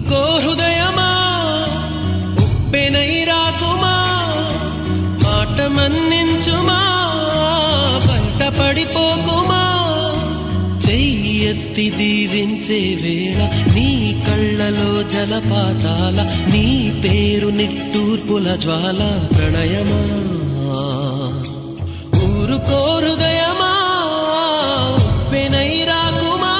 ఊరుకో హృదయమా ఉప్పెనై రాకుమా మాట మన్నించుమా బయట పడిపోకుమా చెయ్యెత్తి దీవించే వేళ నీ కళ్ళలో జలపాతాల నీ పేరు నిట్టూర్పుల జ్వాల ప్రణయమా ఊరుకో హృదయమా ఉప్పెనై రాకుమా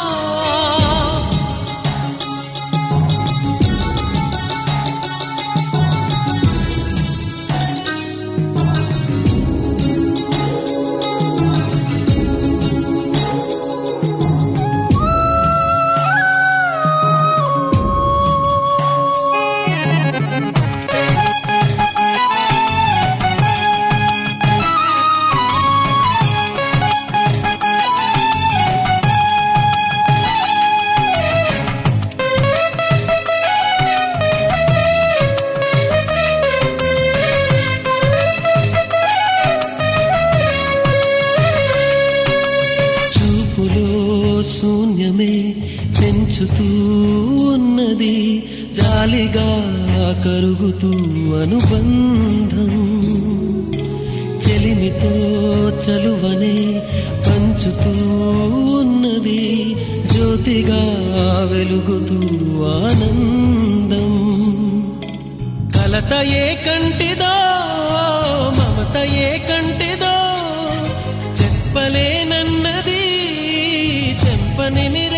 చూపులో శూన్యమే పెంచుతూ ఉన్నది జాలిగా కరుగుతూ అనుబంధం చెలిమితో చలువనే పంచుతూ ఉన్నది జ్యోతిగా వెలుగుతూ ఆనందం కలత ఏ కంటిదో మమత ఏ కంటిదో చెప్పలేనన్నది చెంపని